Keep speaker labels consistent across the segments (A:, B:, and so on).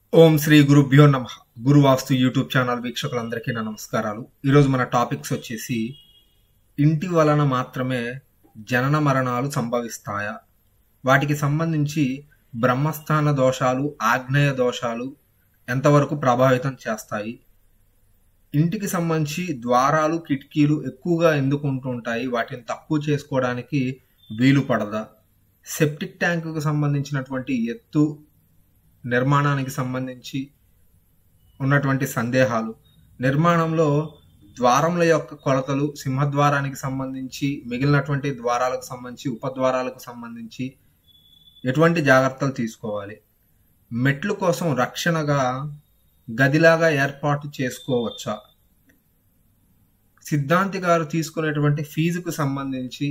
A: ఓం శ్రీ గురుభ్యో నమ గురువాస్తు YouTube channel వీక్షకులందరికీ నా నమస్కారాలు ఈరోజు మన టాపిక్స్ వచ్చేసి ఇంటి వలన మాత్రమే జనన మరణాలు సంభవిస్తాయా వాటికి సంబంధించి బ్రహ్మస్థాన దోషాలు ఆగ్నేయ దోషాలు ఎంతవరకు ప్రభావితం చేస్తాయి ఇంటికి సంబంధించి ద్వారాలు కిటికీలు ఎక్కువగా ఎందుకు ఉంటుంటాయి వాటిని తక్కువ చేసుకోవడానికి వీలు పడదా సెప్టిక్ ట్యాంకుకు సంబంధించినటువంటి ఎత్తు నిర్మాణానికి సంబంధించి ఉన్నటువంటి సందేహాలు నిర్మాణంలో ద్వారముల యొక్క కొలతలు సింహద్వారానికి సంబంధించి మిగిలినటువంటి ద్వారాలకు సంబంధించి ఉపద్వారాలకు సంబంధించి ఎటువంటి జాగ్రత్తలు తీసుకోవాలి మెట్లు కోసం రక్షణగా గదిలాగా ఏర్పాటు చేసుకోవచ్చా సిద్ధాంతి గారు తీసుకునేటువంటి ఫీజుకు సంబంధించి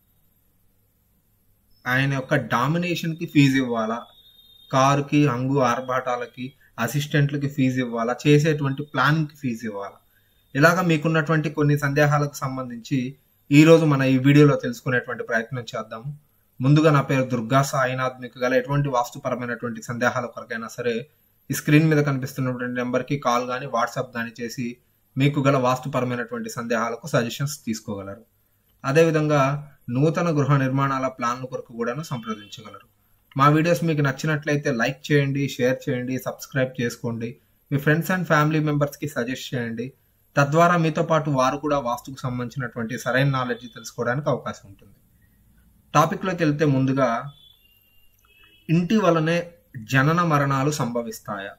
A: ఆయన యొక్క డామినేషన్కి ఫీజు ఇవ్వాలా కారుకి హంగు ఆర్భాటాలకి అసిస్టెంట్లకి ఫీజు ఇవ్వాలా చేసేటువంటి ప్లానింగ్కి ఫీజు ఇవ్వాలా ఇలాగ మీకున్నటువంటి కొన్ని సందేహాలకు సంబంధించి ఈరోజు మన ఈ వీడియోలో తెలుసుకునేటువంటి ప్రయత్నం చేద్దాము ముందుగా నా పేరు దుర్గా సాయినాథ్ మీకు గల ఎటువంటి వాస్తుపరమైనటువంటి సందేహాల కొరకైనా సరే ఈ స్క్రీన్ మీద కనిపిస్తున్నటువంటి నెంబర్కి కాల్ కానీ వాట్సాప్ కానీ చేసి మీకు గల వాస్తుపరమైనటువంటి సందేహాలకు సజెషన్స్ తీసుకోగలరు అదేవిధంగా నూతన గృహ నిర్మాణాల ప్లాన్ల కొరకు కూడాను సంప్రదించగలరు మా వీడియోస్ మీకు నచ్చినట్లయితే లైక్ చేయండి షేర్ చేయండి సబ్స్క్రైబ్ చేసుకోండి మీ ఫ్రెండ్స్ అండ్ ఫ్యామిలీ మెంబర్స్కి సజెస్ట్ చేయండి తద్వారా మీతో పాటు వారు కూడా వాస్తుకు సంబంధించినటువంటి సరైన నాలెడ్జ్ తెలుసుకోవడానికి అవకాశం ఉంటుంది టాపిక్లోకి వెళ్తే ముందుగా ఇంటి వలనే జనన మరణాలు సంభవిస్తాయా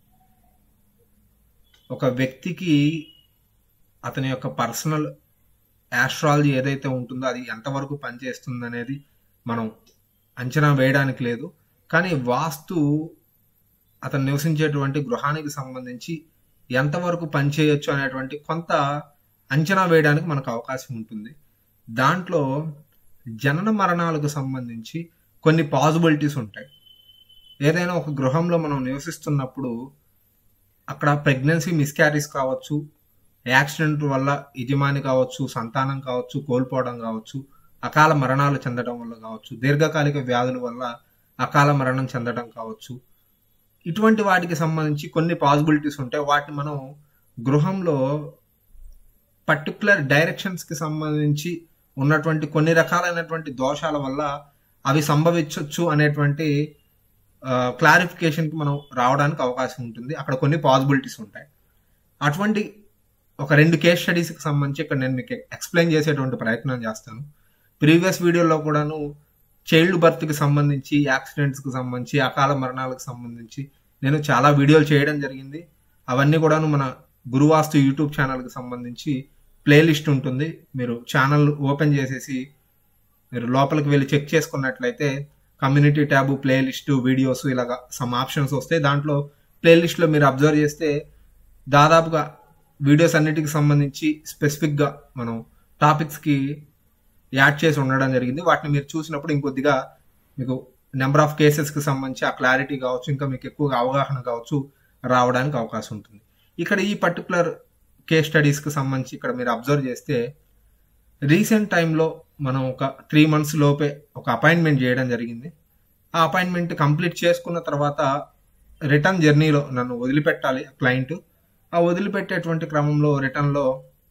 A: ఒక వ్యక్తికి అతని యొక్క పర్సనల్ యాస్ట్రాలజీ ఏదైతే ఉంటుందో అది ఎంతవరకు పనిచేస్తుంది అనేది మనం అంచనా వేయడానికి లేదు కానీ వాస్తు అతను నివసించేటువంటి గృహానికి సంబంధించి ఎంతవరకు పనిచేయొచ్చు అనేటువంటి కొంత అంచనా వేయడానికి మనకు అవకాశం ఉంటుంది దాంట్లో జనన మరణాలకు సంబంధించి కొన్ని పాసిబిలిటీస్ ఉంటాయి ఏదైనా ఒక గృహంలో మనం నివసిస్తున్నప్పుడు అక్కడ ప్రెగ్నెన్సీ మిస్క్యారీస్ కావచ్చు యాక్సిడెంట్ వల్ల యజమాని కావచ్చు సంతానం కావచ్చు కోల్పోవడం కావచ్చు అకాల మరణాలు చెందడం వల్ల కావచ్చు దీర్ఘకాలిక వ్యాధుల వల్ల అకాల మరణం చెందడం కావచ్చు ఇటువంటి వాటికి సంబంధించి కొన్ని పాసిబిలిటీస్ ఉంటాయి వాటిని మనం గృహంలో పర్టికులర్ డైరెక్షన్స్కి సంబంధించి ఉన్నటువంటి కొన్ని రకాలైనటువంటి దోషాల వల్ల అవి సంభవించవచ్చు అనేటువంటి క్లారిఫికేషన్కి మనం రావడానికి అవకాశం ఉంటుంది అక్కడ కొన్ని పాసిబిలిటీస్ ఉంటాయి అటువంటి ఒక రెండు కేస్ స్టడీస్కి సంబంధించి ఇక్కడ నేను మీకు ఎక్స్ప్లెయిన్ చేసేటువంటి ప్రయత్నం చేస్తాను ప్రీవియస్ వీడియోలో కూడాను చైల్డ్ బర్త్కి సంబంధించి యాక్సిడెంట్స్కి సంబంధించి అకాల మరణాలకు సంబంధించి నేను చాలా వీడియోలు చేయడం జరిగింది అవన్నీ కూడాను మన గురువాస్తు యూట్యూబ్ ఛానల్కి సంబంధించి ప్లేలిస్ట్ ఉంటుంది మీరు ఛానల్ ఓపెన్ చేసేసి మీరు లోపలికి వెళ్ళి చెక్ చేసుకున్నట్లయితే కమ్యూనిటీ ట్యాబ్ ప్లేలిస్ట్ వీడియోస్ ఇలాగా సమ్ ఆప్షన్స్ వస్తాయి దాంట్లో ప్లేలిస్ట్లో మీరు అబ్జర్వ్ చేస్తే దాదాపుగా వీడియోస్ అన్నిటికి సంబంధించి స్పెసిఫిక్గా మనం టాపిక్స్కి యాడ్ చేసి ఉండడం జరిగింది వాటిని మీరు చూసినప్పుడు ఇంకొద్దిగా మీకు నెంబర్ ఆఫ్ కేసెస్కి సంబంధించి ఆ క్లారిటీ కావచ్చు ఇంకా మీకు ఎక్కువగా అవగాహన కావచ్చు రావడానికి అవకాశం ఉంటుంది ఇక్కడ ఈ పర్టికులర్ కేస్ స్టడీస్కి సంబంధించి ఇక్కడ మీరు అబ్జర్వ్ చేస్తే రీసెంట్ టైంలో మనం ఒక త్రీ మంత్స్ లోపే ఒక అపాయింట్మెంట్ చేయడం జరిగింది ఆ అపాయింట్మెంట్ కంప్లీట్ చేసుకున్న తర్వాత రిటర్న్ జర్నీలో నన్ను వదిలిపెట్టాలి క్లయింట్ ఆ వదిలిపెట్టేటువంటి క్రమంలో రిటర్న్లో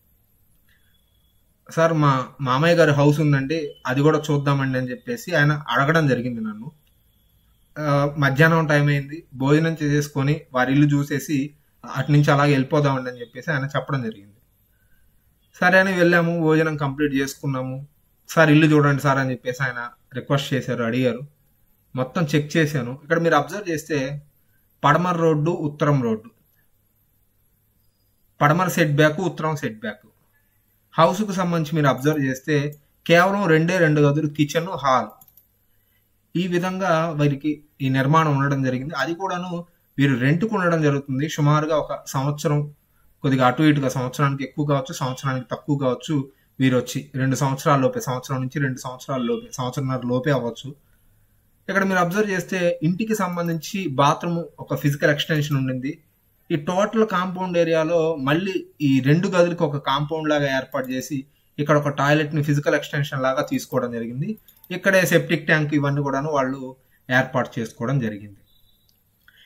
A: సార్ మా మామయ్య గారి హౌస్ ఉందండి అది కూడా చూద్దామండి అని చెప్పేసి ఆయన అడగడం జరిగింది నన్ను మధ్యాహ్నం టైం అయింది భోజనం చేసేసుకొని వారి ఇల్లు చూసేసి అటు నుంచి అలాగే వెళ్ళిపోదామండి అని చెప్పేసి ఆయన చెప్పడం జరిగింది సరే అని వెళ్ళాము భోజనం కంప్లీట్ చేసుకున్నాము సార్ ఇల్లు చూడండి సార్ అని చెప్పేసి ఆయన రిక్వెస్ట్ చేశారు అడిగారు మొత్తం చెక్ చేశాను ఇక్కడ మీరు అబ్జర్వ్ చేస్తే పడమర రోడ్డు ఉత్తరం రోడ్డు పడమర సెట్ బ్యాక్ ఉత్తరం సెట్ బ్యాక్ హౌస్కు సంబంధించి మీరు అబ్జర్వ్ చేస్తే కేవలం రెండే రెండు గదులు కిచెన్ హాల్ ఈ విధంగా వీరికి ఈ నిర్మాణం ఉండడం జరిగింది అది కూడాను వీరు రెంట్కు ఉండడం జరుగుతుంది సుమారుగా ఒక సంవత్సరం కొద్దిగా అటు ఇటుగా సంవత్సరానికి ఎక్కువ కావచ్చు సంవత్సరానికి తక్కువ కావచ్చు వీరు వచ్చి రెండు సంవత్సరాల లోపే సంవత్సరం నుంచి రెండు సంవత్సరాల లోపే సంవత్సరంన్నర లోపే అవ్వచ్చు ఇక్కడ మీరు అబ్జర్వ్ చేస్తే ఇంటికి సంబంధించి బాత్రూమ్ ఒక ఫిజికల్ ఎక్స్టెన్షన్ ఉండింది ఈ టోటల్ కాంపౌండ్ ఏరియాలో మళ్ళీ ఈ రెండు గదులకు ఒక కాంపౌండ్ లాగా ఏర్పాటు చేసి ఇక్కడ ఒక టాయిలెట్ ని ఫిజికల్ ఎక్స్టెన్షన్ లాగా తీసుకోవడం జరిగింది ఇక్కడే సెప్టిక్ ట్యాంక్ ఇవన్నీ కూడాను వాళ్ళు ఏర్పాటు చేసుకోవడం జరిగింది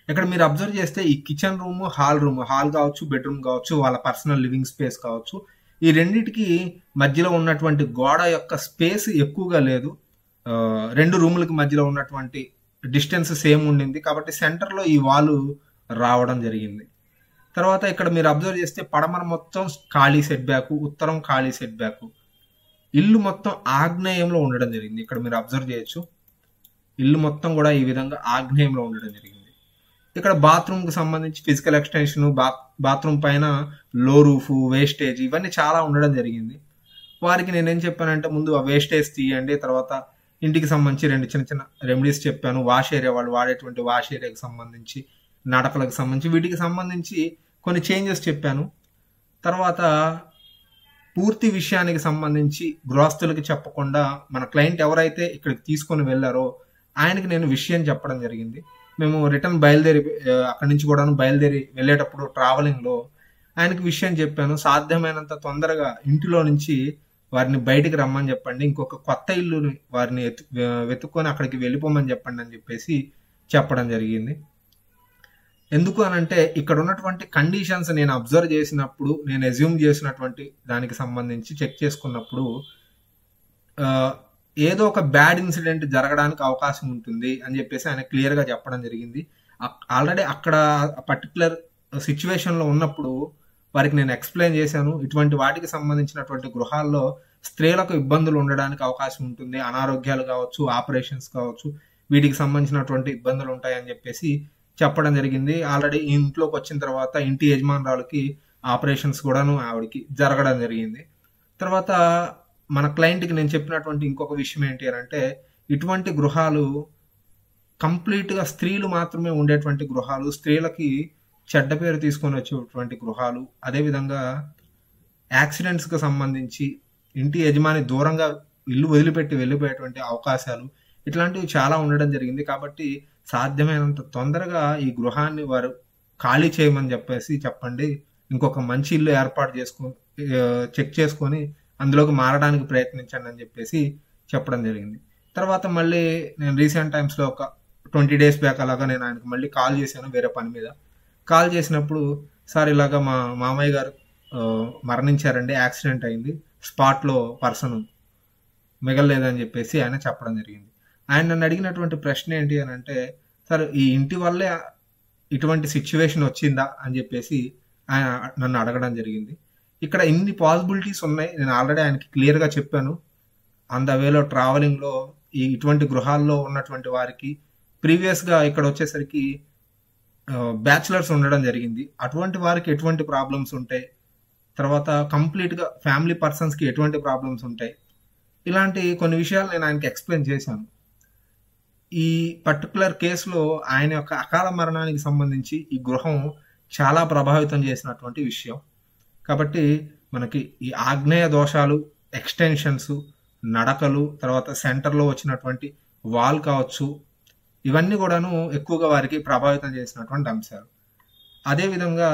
A: ఇక్కడ మీరు అబ్జర్వ్ చేస్తే ఈ kitchen room hall room hall కావచ్చు బెడ్రూమ్ కావచ్చు వాళ్ళ పర్సనల్ లివింగ్ స్పేస్ కావచ్చు ఈ రెండిటికి మధ్యలో ఉన్నటువంటి గోడ యొక్క స్పేస్ ఎక్కువగా లేదు ఆ, రెండు రూములకి మధ్యలో ఉన్నటువంటి డిస్టెన్స్ సేమ్ ఉండింది కాబట్టి సెంటర్లో ఈ వాల్ రావడం జరిగింది తర్వాత ఇక్కడ మీరు అబ్జర్వ్ చేస్తే పడమర మొత్తం ఖాళీ సెట్ బ్యాక్ ఉత్తరం ఖాళీ సెట్ బ్యాక్ ఇల్లు మొత్తం ఆగ్నేయంలో ఉండడం జరిగింది ఇక్కడ మీరు అబ్జర్వ్ చేయొచ్చు ఇల్లు మొత్తం కూడా ఈ విధంగా ఆగ్నేయంలో ఉండడం జరిగింది ఇక్కడ బాత్రూమ్ కి సంబంధించి ఫిజికల్ ఎక్స్టెన్షన్ బాత్రూమ్ పైన లో రూఫ్ వేస్టేజ్ ఇవన్నీ చాలా ఉండడం జరిగింది వారికి నేనేం చెప్పానంటే ముందు ఆ వేస్టేజ్ తీయండి తర్వాత ఇంటికి సంబంధించి రెండు చిన్న చిన్న రెమెడీస్ చెప్పాను వాష్ ఏరియా వాళ్ళు వాడేటువంటి వాష్ ఏరియాకి సంబంధించి నడకలకు సంబంధించి వీటికి సంబంధించి కొన్ని చేంజెస్ చెప్పాను తర్వాత పూర్తి విషయానికి సంబంధించి గృహస్థులకి చెప్పకుండా మన క్లయింట్ ఎవరైతే ఇక్కడికి తీసుకొని వెళ్ళారో ఆయనకి నేను విషయం చెప్పడం జరిగింది మేము రిటర్న్ బయలుదేరి ఆ, అక్కడి నుంచి కూడా బయలుదేరి వెళ్ళేటప్పుడు ట్రావెలింగ్లో ఆయనకి విషయం చెప్పాను సాధ్యమైనంత తొందరగా ఇంటిలో నుంచి వారిని బయటికి రమ్మని చెప్పండి ఇంకొక కొత్త ఇల్లుని వారిని ఎతు వెతుక్కొని అక్కడికి వెళ్ళిపోమని చెప్పండి అని చెప్పేసి చెప్పడం జరిగింది ఎందుకు అనంటే ఇక్కడ ఉన్నటువంటి కండిషన్స్ నేను అబ్జర్వ్ చేసినప్పుడు నేను ఎజ్యూమ్ చేసినటువంటి దానికి సంబంధించి చెక్ చేసుకున్నప్పుడు ఆ, ఏదో ఒక బ్యాడ్ ఇన్సిడెంట్ జరగడానికి అవకాశం ఉంటుంది అని చెప్పేసి ఆయన క్లియర్ గా చెప్పడం జరిగింది ఆల్రెడీ అక్కడ పర్టికులర్ సిచ్యువేషన్ లో ఉన్నప్పుడు వారికి నేను ఎక్స్ప్లెయిన్ చేశాను ఇటువంటి వాటికి సంబంధించినటువంటి గృహాల్లో స్త్రీలకు ఇబ్బందులు ఉండడానికి అవకాశం ఉంటుంది అనారోగ్యాలు కావచ్చు ఆపరేషన్స్ కావచ్చు వీటికి సంబంధించినటువంటి ఇబ్బందులు ఉంటాయని చెప్పేసి చెప్పడం జరిగింది ఆల్రెడీ ఈ ఇంట్లోకి వచ్చిన తర్వాత ఇంటి యజమానురాలకి ఆపరేషన్స్ కూడాను ఆవిడకి జరగడం జరిగింది తర్వాత మన క్లయింట్కి నేను చెప్పినటువంటి ఇంకొక విషయం ఏంటి అని అంటే ఇటువంటి గృహాలు కంప్లీట్గా స్త్రీలు మాత్రమే ఉండేటువంటి గృహాలు స్త్రీలకి చెడ్డ పేరు తీసుకొని వచ్చేటువంటి గృహాలు అదేవిధంగా యాక్సిడెంట్స్కి సంబంధించి ఇంటి యజమాని దూరంగా ఇల్లు వదిలిపెట్టి వెళ్ళిపోయేటువంటి అవకాశాలు ఇట్లాంటివి చాలా ఉండడం జరిగింది కాబట్టి సాధ్యమైనంత తొందరగా ఈ గృహాన్ని వారు ఖాళీ చేయమని చెప్పేసి చెప్పండి ఇంకొక మంచి ఇల్లు ఏర్పాటు చేసుకో ఆ, చెక్ చేసుకొని అందులోకి మారడానికి ప్రయత్నించండి అని చెప్పేసి చెప్పడం జరిగింది తర్వాత మళ్ళీ నేను రీసెంట్ టైమ్స్లో ఒక ట్వంటీ డేస్ బ్యాక్ అలాగా నేను ఆయనకు మళ్ళీ కాల్ చేశాను వేరే పని మీద కాల్ చేసినప్పుడు సార్ ఇలాగా మా మామయ్య గారు ఆ, మరణించారండి యాక్సిడెంట్ అయింది స్పాట్లో పర్సన్ మిగలలేదని చెప్పేసి ఆయన చెప్పడం జరిగింది ఆయన నన్ను అడిగినటువంటి ప్రశ్న ఏంటి అని అంటే సార్ ఈ ఇంటి వల్లే ఇటువంటి సిచ్యువేషన్ వచ్చిందా అని చెప్పేసి ఆయన నన్ను అడగడం జరిగింది ఇక్కడ ఇన్ని పాసిబిలిటీస్ ఉన్నాయి నేను ఆల్రెడీ ఆయనకి క్లియర్గా చెప్పాను ఆన్ ద వేలో ట్రావెలింగ్లో ఈ ఇటువంటి గృహాల్లో ఉన్నటువంటి వారికి ప్రీవియస్గా ఇక్కడ వచ్చేసరికి బ్యాచులర్స్ ఉండడం జరిగింది అటువంటి వారికి ఎటువంటి ప్రాబ్లమ్స్ ఉంటాయి తర్వాత కంప్లీట్గా ఫ్యామిలీ పర్సన్స్కి ఎటువంటి ప్రాబ్లమ్స్ ఉంటాయి ఇలాంటి కొన్ని విషయాలు నేను ఆయనకి ఎక్స్ప్లెయిన్ చేశాను ఈ పర్టికులర్ కేసులో ఆయన యొక్క అకాల మరణానికి సంబంధించి ఈ గృహం చాలా ప్రభావితం చేసినటువంటి విషయం కాబట్టి మనకి ఈ ఆగ్నేయ దోషాలు ఎక్స్టెన్షన్స్ నడకలు తర్వాత సెంటర్లో వచ్చినటువంటి వాల్ కావచ్చు ఇవన్నీ కూడాను ఎక్కువగా వారికి ప్రభావితం చేసినటువంటి అంశాలు అదేవిధంగా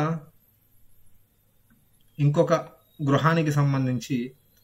A: ఇంకొక గృహానికి సంబంధించి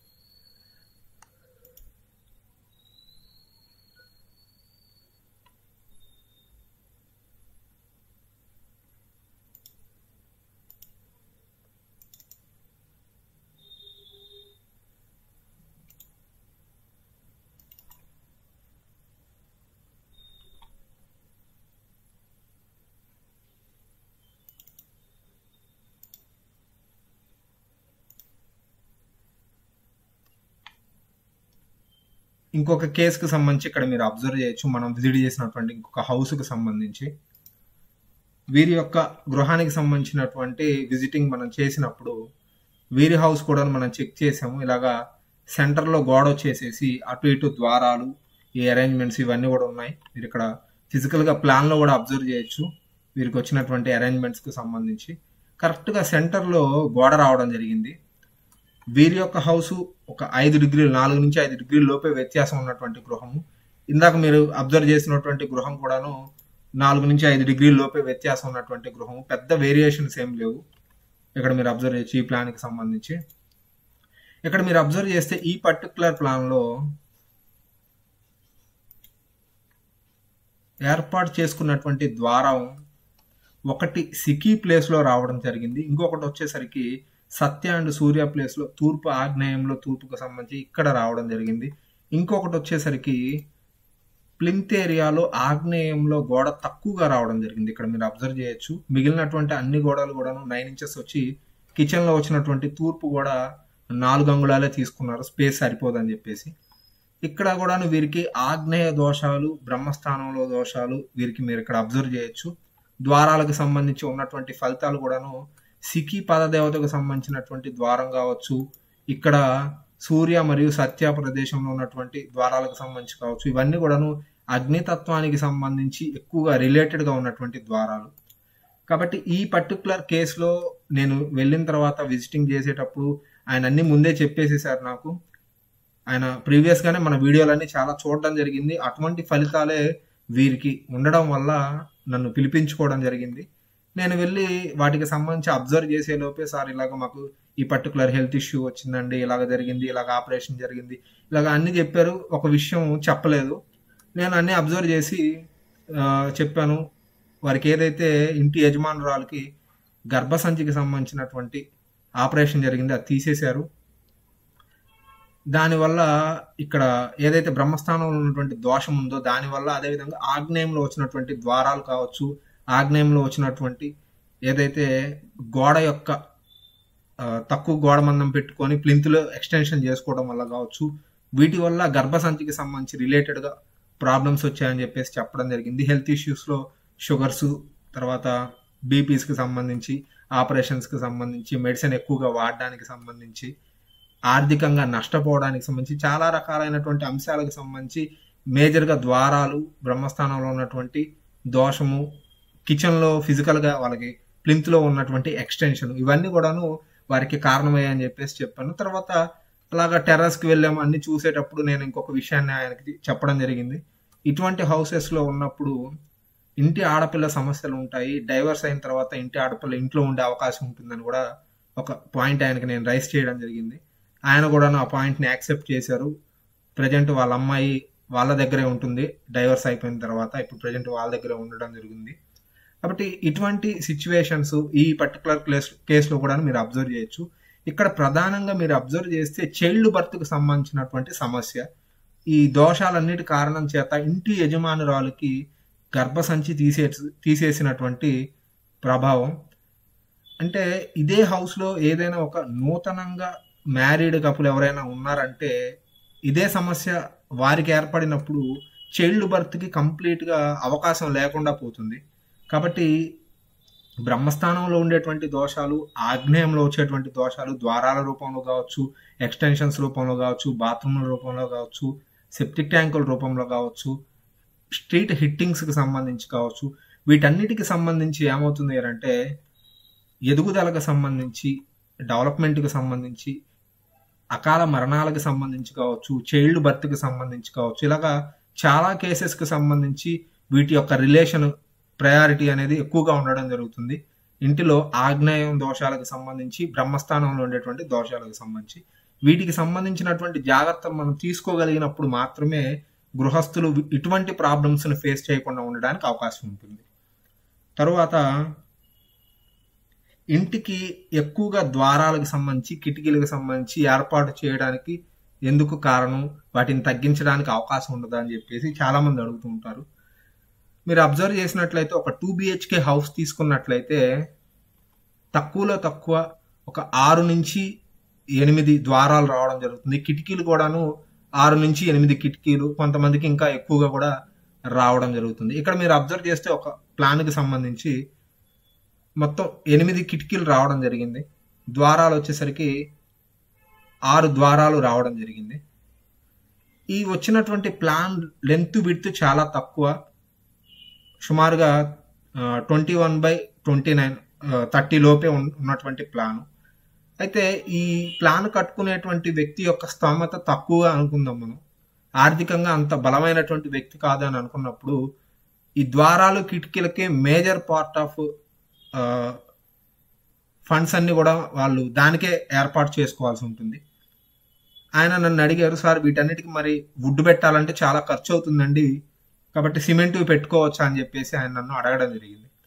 A: ఇంకొక కేసుకు సంబంధించి ఇక్కడ మీరు అబ్జర్వ్ చేయొచ్చు మనం విజిట్ చేసినటువంటి ఇంకొక హౌస్కి సంబంధించి వీరి యొక్క గృహానికి సంబంధించినటువంటి విజిటింగ్ మనం చేసినప్పుడు వీరి హౌస్ కూడా మనం చెక్ చేసాము ఇలాగా సెంటర్లో గోడ వచ్చేసేసి అటు ఇటు ద్వారాలు ఈ అరేంజ్మెంట్స్ ఇవన్నీ కూడా ఉన్నాయి మీరు ఇక్కడ ఫిజికల్గా ప్లాన్లో కూడా అబ్జర్వ్ చేయొచ్చు వీరికి వచ్చినటువంటి అరేంజ్మెంట్స్కి సంబంధించి కరెక్ట్గా సెంటర్లో గోడ రావడం జరిగింది వీరి యొక్క హౌస్ ఒక ఐదు డిగ్రీలు నాలుగు నుంచి ఐదు డిగ్రీల లోపే వ్యత్యాసం ఉన్నటువంటి గృహము ఇందాక మీరు అబ్జర్వ్ చేసినటువంటి గృహం కూడాను నాలుగు నుంచి ఐదు డిగ్రీల లోపే వ్యత్యాసం ఉన్నటువంటి గృహము పెద్ద వేరియేషన్స్ ఏం లేవు ఇక్కడ మీరు అబ్జర్వ్ చేయొచ్చు ఈ ప్లాన్కి సంబంధించి ఇక్కడ మీరు అబ్జర్వ్ చేస్తే ఈ పర్టికులర్ ప్లాన్లో ఏర్పాటు చేసుకున్నటువంటి ద్వారం ఒకటి సికీ ప్లేస్లో రావడం జరిగింది ఇంకొకటి వచ్చేసరికి సత్య అండ్ సూర్య ప్లేస్లో తూర్పు ఆగ్నేయంలో తూర్పుకు సంబంధించి ఇక్కడ రావడం జరిగింది ఇంకొకటి వచ్చేసరికి ప్లింత్ ఏరియాలో ఆగ్నేయంలో గోడ తక్కువగా రావడం జరిగింది ఇక్కడ మీరు అబ్జర్వ్ చేయొచ్చు మిగిలినటువంటి అన్ని గోడలు కూడాను నైన్ ఇంచెస్ వచ్చి కిచెన్ లో వచ్చినటువంటి తూర్పు కూడా నాలుగు అంగుళాలే తీసుకున్నారు స్పేస్ సరిపోదని చెప్పేసి ఇక్కడ కూడాను వీరికి ఆగ్నేయ దోషాలు బ్రహ్మస్థానంలో దోషాలు వీరికి మీరు ఇక్కడ అబ్జర్వ్ చేయొచ్చు ద్వారాలకు సంబంధించి ఉన్నటువంటి ఫలితాలు కూడాను సికి పదదేవతకు సంబంధించినటువంటి ద్వారం కావచ్చు ఇక్కడ సూర్య మరియు సత్య ప్రదేశంలో ఉన్నటువంటి ద్వారాలకు సంబంధించి కావచ్చు ఇవన్నీ కూడాను అగ్నితత్వానికి సంబంధించి ఎక్కువగా రిలేటెడ్ గా ఉన్నటువంటి ద్వారాలు కాబట్టి ఈ పర్టికులర్ కేసులో నేను వెళ్ళిన తర్వాత విజిటింగ్ చేసేటప్పుడు ఆయన అన్ని ముందే చెప్పేసేసారు నాకు ఆయన ప్రీవియస్ గానే మన వీడియోలన్నీ చాలా చూడడం జరిగింది అటువంటి ఫలితాలే వీరికి ఉండడం వల్ల నన్ను పిలిపించుకోవడం జరిగింది నేను వెళ్ళి వాటికి సంబంధించి అబ్జర్వ్ చేసే లోపే సార్ ఇలాగ మాకు ఈ పర్టికులర్ హెల్త్ ఇష్యూ వచ్చిందండి ఇలాగ జరిగింది ఇలాగ ఆపరేషన్ జరిగింది ఇలాగ అన్ని చెప్పారు ఒక విషయం చెప్పలేదు నేను అన్ని అబ్జర్వ్ చేసి ఆ, చెప్పాను వారికి ఏదైతే ఇంటి యజమానురాలకి గర్భసంచికి సంబంధించినటువంటి ఆపరేషన్ జరిగింది అది తీసేశారు దానివల్ల ఇక్కడ ఏదైతే బ్రహ్మస్థానంలో ఉన్నటువంటి దోషం ఉందో దానివల్ల అదేవిధంగా ఆగ్నేయంలో వచ్చినటువంటి ద్వారాలు కావచ్చు ఆగ్నేయంలో వచ్చినటువంటి ఏదైతే గోడ యొక్క ఆ, తక్కువ గోడ మందం పెట్టుకొని ప్లింత్లో ఎక్స్టెన్షన్ చేసుకోవడం వల్ల కావచ్చు వీటి వల్ల గర్భసంచికి సంబంధించి రిలేటెడ్గా ప్రాబ్లమ్స్ వచ్చాయని చెప్పేసి చెప్పడం జరిగింది హెల్త్ ఇష్యూస్లో షుగర్స్ తర్వాత బీపీస్కి సంబంధించి ఆపరేషన్స్కి సంబంధించి మెడిసిన్ ఎక్కువగా వాడడానికి సంబంధించి ఆర్థికంగా నష్టపోవడానికి సంబంధించి చాలా రకాలైనటువంటి అంశాలకు సంబంధించి మేజర్గా ద్వారాలు బ్రహ్మస్థానంలో ఉన్నటువంటి దోషము కిచెన్లో ఫిజికల్గా వాళ్ళకి ప్లింత్లో ఉన్నటువంటి ఎక్స్టెన్షన్ ఇవన్నీ కూడాను వారికి కారణమయ్యాయని చెప్పేసి చెప్పాను తర్వాత అలాగా టెర్రస్కి వెళ్ళాము అన్ని చూసేటప్పుడు నేను ఇంకొక విషయాన్ని ఆయనకి చెప్పడం జరిగింది ఇటువంటి హౌసెస్లో ఉన్నప్పుడు ఇంటి ఆడపిల్ల సమస్యలు ఉంటాయి డైవర్స్ అయిన తర్వాత ఇంటి ఆడపిల్ల ఇంట్లో ఉండే అవకాశం ఉంటుందని కూడా ఒక పాయింట్ ఆయనకి నేను రైస్ చేయడం జరిగింది ఆయన కూడా ఆ పాయింట్ని యాక్సెప్ట్ చేశారు ప్రజెంట్ వాళ్ళ అమ్మాయి వాళ్ళ దగ్గరే ఉంటుంది డైవర్స్ అయిపోయిన తర్వాత ఇప్పుడు ప్రజెంట్ వాళ్ళ దగ్గరే ఉండడం జరిగింది కాబట్టి ఇటువంటి సిచ్యువేషన్స్ ఈ పర్టికులర్ కేస్ కేసులో కూడా మీరు అబ్జర్వ్ చేయొచ్చు ఇక్కడ ప్రధానంగా మీరు అబ్జర్వ్ చేస్తే చైల్డ్ బర్త్కు సంబంధించినటువంటి సమస్య ఈ దోషాలన్నిటి కారణం చేత ఇంటి యజమానురాలకి గర్భసంచి తీసే తీసేసినటువంటి ప్రభావం అంటే ఇదే హౌస్లో ఏదైనా ఒక నూతనంగా మ్యారీడ్ కపుల్ ఎవరైనా ఉన్నారంటే ఇదే సమస్య వారికి ఏర్పడినప్పుడు చైల్డ్ బర్త్కి కంప్లీట్గా అవకాశం లేకుండా పోతుంది కాబట్టి బ్రహ్మస్థానంలో ఉండేటువంటి దోషాలు ఆగ్నేయంలో వచ్చేటువంటి దోషాలు ద్వారాల రూపంలో కావచ్చు ఎక్స్టెన్షన్స్ రూపంలో కావచ్చు బాత్రూమ్ల రూపంలో కావచ్చు సెప్టిక్ ట్యాంకుల రూపంలో కావచ్చు స్ట్రీట్ హిట్టింగ్స్కి సంబంధించి కావచ్చు వీటన్నిటికి సంబంధించి ఏమవుతుంది అంటే ఎదుగుదలకు సంబంధించి డెవలప్మెంట్కి సంబంధించి అకాల మరణాలకు సంబంధించి కావచ్చు చైల్డ్ బర్త్కి సంబంధించి కావచ్చు ఇలాగా చాలా కేసెస్కి సంబంధించి వీటి యొక్క రిలేషన్ ప్రయారిటీ అనేది ఎక్కువగా ఉండడం జరుగుతుంది ఇంటిలో ఆగ్నేయం దోషాలకు సంబంధించి బ్రహ్మస్థానంలో ఉండేటువంటి దోషాలకు సంబంధించి వీటికి సంబంధించినటువంటి జాగ్రత్తలు మనం తీసుకోగలిగినప్పుడు మాత్రమే గృహస్థులు ఇటువంటి ప్రాబ్లమ్స్ని ఫేస్ చేయకుండా ఉండడానికి అవకాశం ఉంటుంది తరువాత ఇంటికి ఎక్కువగా ద్వారాలకు సంబంధించి కిటికీలకు సంబంధించి ఏర్పాటు చేయడానికి ఎందుకు కారణం వాటిని తగ్గించడానికి అవకాశం ఉండదా అని చెప్పేసి చాలా మంది అడుగుతూ ఉంటారు మీరు అబ్జర్వ్ చేసినట్లయితే ఒక టూ బిహెచ్కే హౌస్ తీసుకున్నట్లయితే తక్కువలో తక్కువ ఒక ఆరు నుంచి ఎనిమిది ద్వారాలు రావడం జరుగుతుంది కిటికీలు కూడాను ఆరు నుంచి ఎనిమిది కిటికీలు కొంతమందికి ఇంకా ఎక్కువగా కూడా రావడం జరుగుతుంది ఇక్కడ మీరు అబ్జర్వ్ చేస్తే ఒక ప్లాన్కి సంబంధించి మొత్తం ఎనిమిది కిటికీలు రావడం జరిగింది ద్వారాలు వచ్చేసరికి ఆరు ద్వారాలు రావడం జరిగింది ఈ వచ్చినటువంటి ప్లాన్ లెంత్ విడ్త్ చాలా తక్కువ సుమారుగా twenty one by twenty nine thirty లోపే ఉన్- ఉన్నటువంటి ప్లాను అయితే ఈ ప్లాన్ కట్టుకునేటువంటి వ్యక్తి యొక్క స్తోమత తక్కువగా అనుకుందాం మనం ఆర్థికంగా అంత బలమైనటువంటి వ్యక్తి కాదు అని అనుకున్నప్పుడు ఈ ద్వారాలు కిటికీలకే మేజర్ పార్ట్ ఆఫ్ ఫండ్స్ అన్ని కూడా వాళ్ళు దానికే ఏర్పాటు చేసుకోవాల్సి ఉంటుంది ఆయన నన్ను అడిగారు సార్ వీటన్నిటికి మరి వుడ్ పెట్టాలంటే చాలా ఖర్చు అవుతుందండి కాబట్టి సిమెంట్ పెట్టుకోవచ్చా అని చెప్పేసి ఆయన నన్ను అడగడం జరిగింది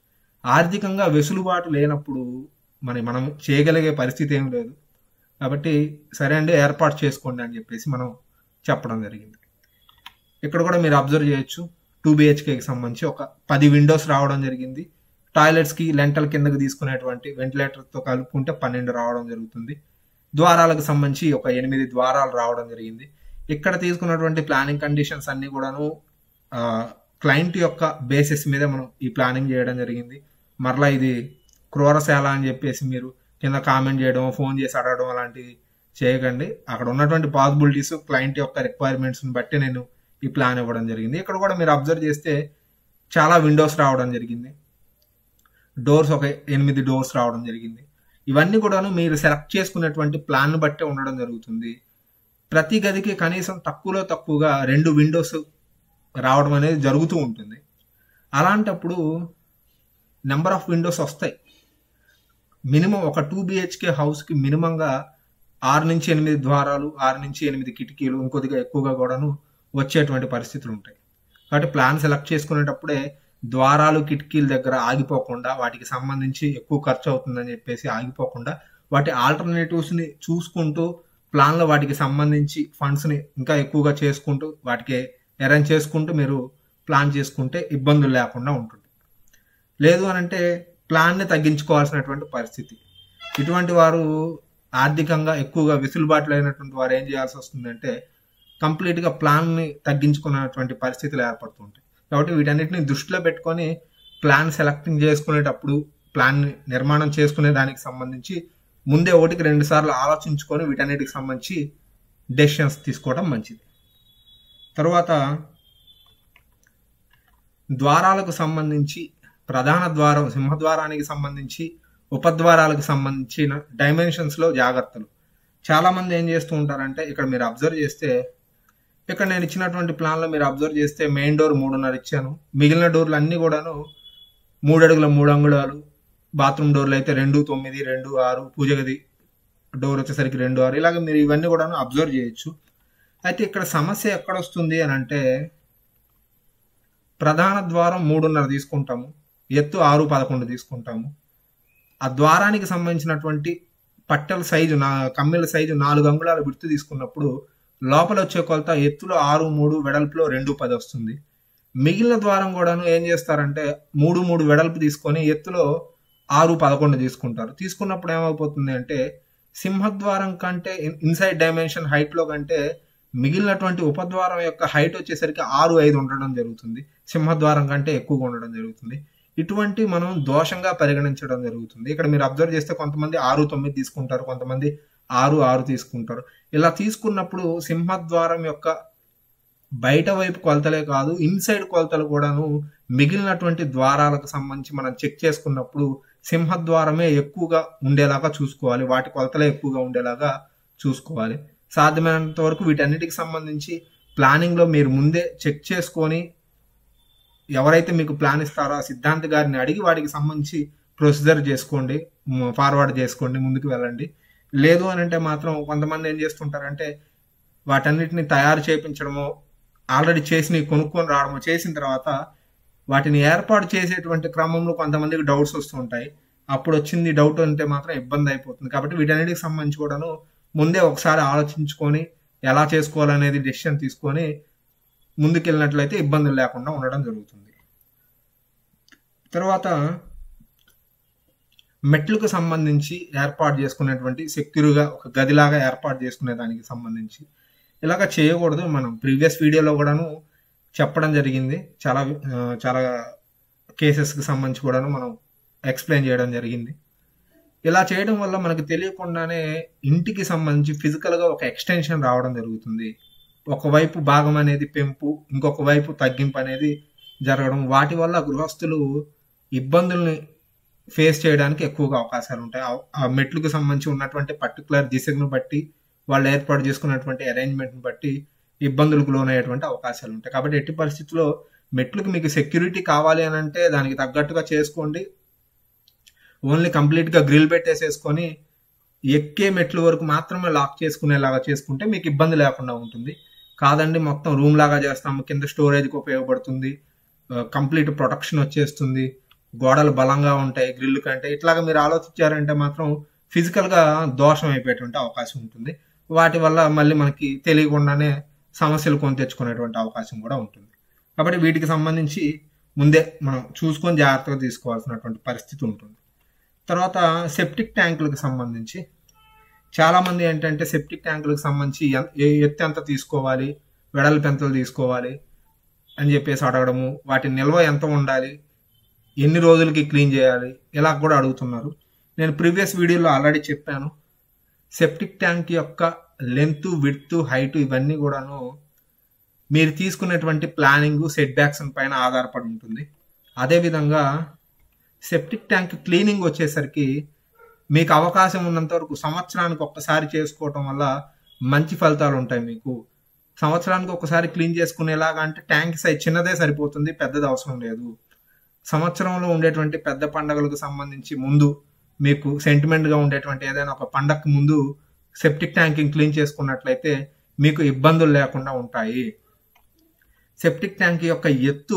A: ఆర్థికంగా వెసులుబాటు లేనప్పుడు మరి మనం చేయగలిగే పరిస్థితి ఏం లేదు కాబట్టి సరే అండి ఏర్పాటు చేసుకోండి అని చెప్పేసి మనం చెప్పడం జరిగింది ఇక్కడ కూడా మీరు అబ్జర్వ్ చేయొచ్చు టూ బిహెచ్కేకి సంబంధించి ఒక పది విండోస్ రావడం జరిగింది టాయిలెట్స్కి లెంటల్ కిందకి తీసుకునేటువంటి వెంటిలేటర్తో కలుపుకుంటే పన్నెండు రావడం జరుగుతుంది ద్వారాలకు సంబంధించి ఒక ఎనిమిది ద్వారాలు రావడం జరిగింది ఇక్కడ తీసుకున్నటువంటి ప్లానింగ్ కండిషన్స్ అన్ని కూడాను క్లయింట్ యొక్క బేసిస్ మీద మనం ఈ ప్లానింగ్ చేయడం జరిగింది మరలా ఇది క్రూరశాల అని చెప్పేసి మీరు కింద కామెంట్ చేయడం ఫోన్ చేసి అడగడం అలాంటివి చేయకండి అక్కడ ఉన్నటువంటి పాసిబిలిటీస్ క్లయింట్ యొక్క రిక్వైర్మెంట్స్ని బట్టి నేను ఈ ప్లాన్ ఇవ్వడం జరిగింది ఇక్కడ కూడా మీరు అబ్జర్వ్ చేస్తే చాలా విండోస్ రావడం జరిగింది డోర్స్ ఒక ఎనిమిది డోర్స్ రావడం జరిగింది ఇవన్నీ కూడాను మీరు సెలెక్ట్ చేసుకున్నటువంటి ప్లాన్ బట్టే ఉండడం జరుగుతుంది ప్రతి గదికి కనీసం తక్కువలో తక్కువగా రెండు విండోస్ రావడం అనేది జరుగుతూ ఉంటుంది అలాంటప్పుడు నెంబర్ ఆఫ్ విండోస్ వస్తాయి మినిమం ఒక టూ బిహెచ్కే హౌస్కి మినిమంగా ఆరు నుంచి ఎనిమిది ద్వారాలు ఆరు నుంచి ఎనిమిది కిటికీలు ఇంకొద్దిగా ఎక్కువగా కూడాను వచ్చేటువంటి పరిస్థితులు ఉంటాయి కాబట్టి ప్లాన్ సెలెక్ట్ చేసుకునేటప్పుడే ద్వారాలు కిటికీల దగ్గర ఆగిపోకుండా వాటికి సంబంధించి ఎక్కువ ఖర్చు అవుతుందని చెప్పేసి ఆగిపోకుండా వాటి ఆల్టర్నేటివ్స్ని చూసుకుంటూ ప్లాన్లో వాటికి సంబంధించి ఫండ్స్ని ఇంకా ఎక్కువగా చేసుకుంటూ వాటికి అరేంజ్ చేసుకుంటూ మీరు ప్లాన్ చేసుకుంటే ఇబ్బందులు లేకుండా ఉంటుంది లేదు అని అంటే ప్లాన్ని తగ్గించుకోవాల్సినటువంటి పరిస్థితి ఇటువంటి వారు ఆర్థికంగా ఎక్కువగా వెసులుబాటు లేనటువంటి వారు ఏం చేయాల్సి వస్తుందంటే కంప్లీట్గా ప్లాన్ని తగ్గించుకున్నటువంటి పరిస్థితులు ఏర్పడుతుంటాయి కాబట్టి వీటన్నిటిని దృష్టిలో పెట్టుకొని ప్లాన్ సెలెక్టింగ్ చేసుకునేటప్పుడు ప్లాన్ నిర్మాణం చేసుకునే దానికి సంబంధించి ముందే ఒకటికి రెండు సార్లు ఆలోచించుకొని వీటన్నిటికి సంబంధించి డెసిషన్స్ తీసుకోవడం మంచిది తర్వాత ద్వారాలకు సంబంధించి ప్రధాన ద్వారం సింహద్వారానికి సంబంధించి ఉపద్వారాలకు సంబంధించిన డైమెన్షన్స్లో జాగ్రత్తలు చాలామంది ఏం చేస్తూ ఉంటారంటే ఇక్కడ మీరు అబ్జర్వ్ చేస్తే ఇక్కడ నేను ఇచ్చినటువంటి ప్లాన్లో మీరు అబ్జర్వ్ చేస్తే మెయిన్ డోర్ మూడున్నర ఇచ్చాను మిగిలిన డోర్లు అన్నీ కూడాను మూడు అడుగుల మూడు అంగుళాలు బాత్రూమ్ డోర్లు అయితే రెండు తొమ్మిది రెండు ఆరు పూజ గది డోర్ వచ్చేసరికి రెండు ఆరు ఇలాగ మీరు ఇవన్నీ కూడాను అబ్జర్వ్ చేయొచ్చు అయితే ఇక్కడ సమస్య ఎక్కడ వస్తుంది అని అంటే ప్రధాన ద్వారం మూడున్నర తీసుకుంటాము ఎత్తు ఆరు పదకొండు తీసుకుంటాము ఆ ద్వారానికి సంబంధించినటువంటి పట్టెల సైజు నా కమ్మెల సైజు నాలుగు అంగుళాల విడుతు తీసుకున్నప్పుడు లోపల వచ్చే కొలత ఎత్తులో ఆరు మూడు వెడల్పులో రెండు పది వస్తుంది మిగిలిన ద్వారం కూడాను ఏం చేస్తారంటే మూడు మూడు వెడల్పు తీసుకొని ఎత్తులో ఆరు పదకొండు తీసుకుంటారు తీసుకున్నప్పుడు ఏమైపోతుంది అంటే సింహద్వారం కంటే ఇన్సైడ్ డైమెన్షన్ హైట్లో కంటే మిగిలినటువంటి ఉపద్వారం యొక్క హైట్ వచ్చేసరికి ఆరు ఐదు ఉండడం జరుగుతుంది సింహద్వారం కంటే ఎక్కువగా ఉండడం జరుగుతుంది ఇటువంటి మనం దోషంగా పరిగణించడం జరుగుతుంది ఇక్కడ మీరు అబ్జర్వ్ చేస్తే కొంతమంది ఆరు తొమ్మిది తీసుకుంటారు కొంతమంది ఆరు ఆరు తీసుకుంటారు ఇలా తీసుకున్నప్పుడు సింహద్వారం యొక్క బయట వైపు కొలతలే కాదు ఇన్సైడ్ కొలతలు కూడాను మిగిలినటువంటి ద్వారాలకు సంబంధించి మనం చెక్ చేసుకున్నప్పుడు సింహద్వారమే ఎక్కువగా ఉండేలాగా చూసుకోవాలి వాటి కొలతలే ఎక్కువగా ఉండేలాగా చూసుకోవాలి సాధ్యమైనంత వరకు వీటన్నిటికి సంబంధించి ప్లానింగ్లో మీరు ముందే చెక్ చేసుకొని ఎవరైతే మీకు ప్లాన్ ఇస్తారో ఆ సిద్ధాంత్ గారిని అడిగి వాటికి సంబంధించి ప్రొసీజర్ చేసుకోండి ఫార్వర్డ్ చేసుకోండి ముందుకు వెళ్ళండి లేదు అని అంటే మాత్రం కొంతమంది ఏం చేస్తుంటారంటే వాటన్నిటిని తయారు చేయించడమో ఆల్రెడీ చేసి కొనుక్కొని రావడమో చేసిన తర్వాత వాటిని ఏర్పాటు చేసేటువంటి క్రమంలో కొంతమందికి డౌట్స్ వస్తూ ఉంటాయి అప్పుడు వచ్చింది డౌట్ అంటే మాత్రం ఇబ్బంది అయిపోతుంది కాబట్టి వీటన్నిటికి సంబంధించి కూడాను ముందే ఒకసారి ఆలోచించుకొని ఎలా చేసుకోవాలనేది డెసిషన్ తీసుకొని ముందుకెళ్ళినట్లయితే ఇబ్బందులు లేకుండా ఉండడం జరుగుతుంది తర్వాత మెట్లకు సంబంధించి ఏర్పాటు చేసుకునేటువంటి సెక్యూర్గా ఒక గదిలాగా ఏర్పాటు చేసుకునే దానికి సంబంధించి ఇలాగ చేయకూడదు మనం ప్రీవియస్ వీడియోలో కూడాను చెప్పడం జరిగింది చాలా చాలా కేసెస్కి సంబంధించి కూడాను మనం ఎక్స్ప్లెయిన్ చేయడం జరిగింది ఇలా చేయడం వల్ల మనకు తెలియకుండానే ఇంటికి సంబంధించి ఫిజికల్గా ఒక ఎక్స్టెన్షన్ రావడం జరుగుతుంది ఒకవైపు భాగం అనేది పెంపు ఇంకొక వైపు తగ్గింపు అనేది జరగడం వాటి వల్ల గృహస్థులు ఇబ్బందుల్ని ఫేస్ చేయడానికి ఎక్కువగా అవకాశాలు ఉంటాయి ఆ మెట్లకు సంబంధించి ఉన్నటువంటి పర్టికులర్ దిశను బట్టి వాళ్ళు ఏర్పాటు చేసుకున్నటువంటి అరేంజ్మెంట్ని బట్టి ఇబ్బందులకు లోనయ్యేటువంటి అవకాశాలు ఉంటాయి కాబట్టి ఎట్టి పరిస్థితుల్లో మెట్లకు మీకు సెక్యూరిటీ కావాలి అని అంటే దానికి తగ్గట్టుగా చేసుకోండి ఓన్లీ కంప్లీట్గా గ్రిల్ పెట్టేసేసుకొని ఎక్కే మెట్ల వరకు మాత్రమే లాక్ చేసుకునేలాగా చేసుకుంటే మీకు ఇబ్బంది లేకుండా ఉంటుంది కాదండి మొత్తం రూమ్ లాగా చేస్తాము కింద స్టోరేజ్కి ఉపయోగపడుతుంది కంప్లీట్ ప్రొటెక్షన్ వచ్చేస్తుంది గోడలు బలంగా ఉంటాయి గ్రిల్ కంటే ఇట్లాగా మీరు ఆలోచించారంటే మాత్రం ఫిజికల్ గా దోషం అయిపోయేటువంటి అవకాశం ఉంటుంది వాటి వల్ల మళ్ళీ మనకి తెలియకుండానే సమస్యలు కొని తెచ్చుకునేటువంటి అవకాశం కూడా ఉంటుంది కాబట్టి వీటికి సంబంధించి ముందే మనం చూసుకొని జాగ్రత్తగా తీసుకోవాల్సినటువంటి పరిస్థితి ఉంటుంది తర్వాత సెప్టిక్ ట్యాంకులకు సంబంధించి చాలా మంది ఏంటంటే సెప్టిక్ ట్యాంకులకు సంబంధించి ఎన్- ఏ- ఎత్తు ఎంత తీసుకోవాలి వెడల్పు ఎంత తీసుకోవాలి అని చెప్పేసి అడగడము వాటి నిల్వ ఎంత ఉండాలి ఎన్ని రోజులకి క్లీన్ చేయాలి ఇలా కూడా అడుగుతున్నారు నేను ప్రీవియస్ వీడియోలో ఆల్రెడీ చెప్పాను సెప్టిక్ ట్యాంక్ యొక్క లెంత్ విడ్త్ హైట్ ఇవన్నీ కూడాను మీరు తీసుకునేటువంటి ప్లానింగ్ సెట్ బ్యాక్స్ పైన ఆధారపడి ఉంటుంది అదేవిధంగా సెప్టిక్ ట్యాంక్ క్లీనింగ్ వచ్చేసరికి మీకు అవకాశం ఉన్నంత వరకు సంవత్సరానికి ఒక్కసారి చేసుకోవటం వల్ల మంచి ఫలితాలు ఉంటాయి మీకు సంవత్సరానికి ఒకసారి క్లీన్ చేసుకునేలాగా అంటే ట్యాంక్ సైజ్ చిన్నదే సరిపోతుంది పెద్దది అవసరం లేదు సంవత్సరంలో ఉండేటువంటి పెద్ద పండగలకు సంబంధించి ముందు మీకు సెంటిమెంట్ గా ఉండేటువంటి ఏదైనా ఒక పండగకి ముందు సెప్టిక్ ట్యాంకింగ్ క్లీన్ చేసుకున్నట్లయితే మీకు ఇబ్బందులు లేకుండా ఉంటాయి సెప్టిక్ ట్యాంక్ యొక్క ఎత్తు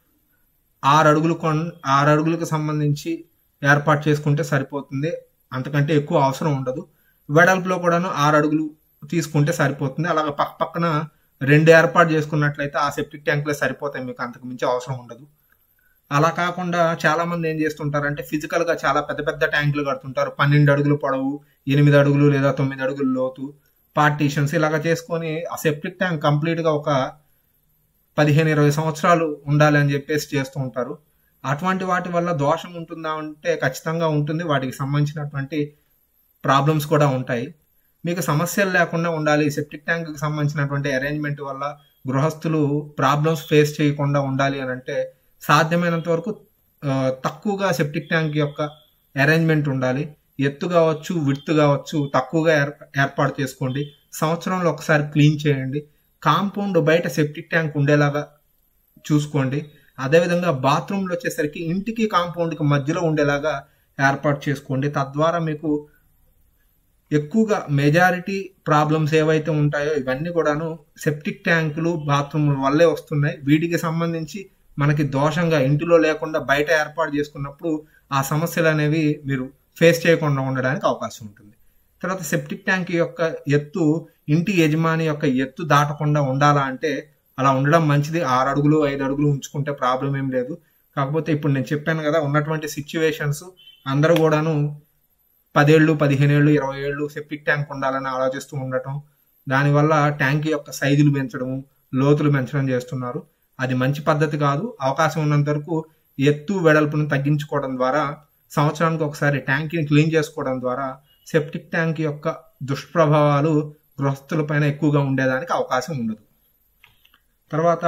A: ఆరు అడుగులు కొన్ ఆరు అడుగులకు సంబంధించి ఏర్పాటు చేసుకుంటే సరిపోతుంది అంతకంటే ఎక్కువ అవసరం ఉండదు వెడల్పులో కూడాను ఆరు అడుగులు తీసుకుంటే సరిపోతుంది అలాగే పక్క పక్కన రెండు ఏర్పాటు చేసుకున్నట్లయితే ఆ సెప్టిక్ ట్యాంకులే సరిపోతాయి మీకు అంతకు మించి అవసరం ఉండదు అలా కాకుండా చాలా మంది ఏం చేస్తుంటారంటే ఫిజికల్ గా చాలా పెద్ద పెద్ద ట్యాంకులు కడుతుంటారు పన్నెండు అడుగులు పొడవు ఎనిమిది అడుగులు లేదా తొమ్మిది అడుగులు లోతు పార్టీషన్స్ ఇలాగ చేసుకొని ఆ సెప్టిక్ ట్యాంక్ కంప్లీట్ గా ఒక పదిహేను ఇరవై సంవత్సరాలు ఉండాలి అని చెప్పేసి చేస్తూ ఉంటారు అటువంటి వాటి వల్ల దోషం ఉంటుందా అంటే ఖచ్చితంగా ఉంటుంది వాటికి సంబంధించినటువంటి ప్రాబ్లమ్స్ కూడా ఉంటాయి మీకు సమస్యలు లేకుండా ఉండాలి సెప్టిక్ ట్యాంక్ కి సంబంధించినటువంటి అరేంజ్మెంట్ వల్ల గృహస్థులు ప్రాబ్లమ్స్ ఫేస్ చేయకుండా ఉండాలి అని అంటే సాధ్యమైనంత వరకు ఆ, తక్కువగా సెప్టిక్ ట్యాంక్ యొక్క అరేంజ్మెంట్ ఉండాలి ఎత్తు కావచ్చు విడ్త్ కావచ్చు తక్కువగా ఏర్- ఏర్పాటు చేసుకోండి సంవత్సరంలో ఒకసారి క్లీన్ చేయండి కాంపౌండ్ బయట సెప్టిక్ ట్యాంక్ ఉండేలాగా చూసుకోండి అదేవిధంగా బాత్రూమ్లో వచ్చేసరికి ఇంటికి కాంపౌండ్కి మధ్యలో ఉండేలాగా ఏర్పాటు చేసుకోండి తద్వారా మీకు ఎక్కువగా మెజారిటీ ప్రాబ్లమ్స్ ఏవైతే ఉంటాయో ఇవన్నీ కూడాను సెప్టిక్ ట్యాంకులు బాత్రూమ్ వల్లే వస్తున్నాయి వీటికి సంబంధించి మనకి దోషంగా ఇంటిలో లేకుండా బయట ఏర్పాటు చేసుకున్నప్పుడు ఆ సమస్యలు అనేవి మీరు ఫేస్ చేయకుండా ఉండడానికి అవకాశం ఉంటుంది తర్వాత సెప్టిక్ ట్యాంక్ యొక్క ఎత్తు ఇంటి యజమాని యొక్క ఎత్తు దాటకుండా ఉండాలా అంటే అలా ఉండడం మంచిది ఆరు అడుగులు ఐదు అడుగులు ఉంచుకుంటే ప్రాబ్లం ఏం లేదు కాకపోతే ఇప్పుడు నేను చెప్పాను కదా ఉన్నటువంటి సిచ్యువేషన్స్ అందరూ కూడాను పదేళ్ళు పదిహేను ఏళ్ళు ఇరవై ఏళ్ళు సెప్టిక్ ట్యాంక్ ఉండాలని ఆలోచిస్తూ ఉండటం దానివల్ల ట్యాంక్ యొక్క సైజులు పెంచడం లోతులు పెంచడం చేస్తున్నారు అది మంచి పద్ధతి కాదు అవకాశం ఉన్నంత వరకు ఎత్తు వెడల్పును తగ్గించుకోవడం ద్వారా సంవత్సరానికి ఒకసారి ట్యాంక్ని క్లీన్ చేసుకోవడం ద్వారా సెప్టిక్ ట్యాంక్ యొక్క దుష్ప్రభావాలు గృహస్థులపైన ఎక్కువగా ఉండేదానికి అవకాశం ఉండదు తర్వాత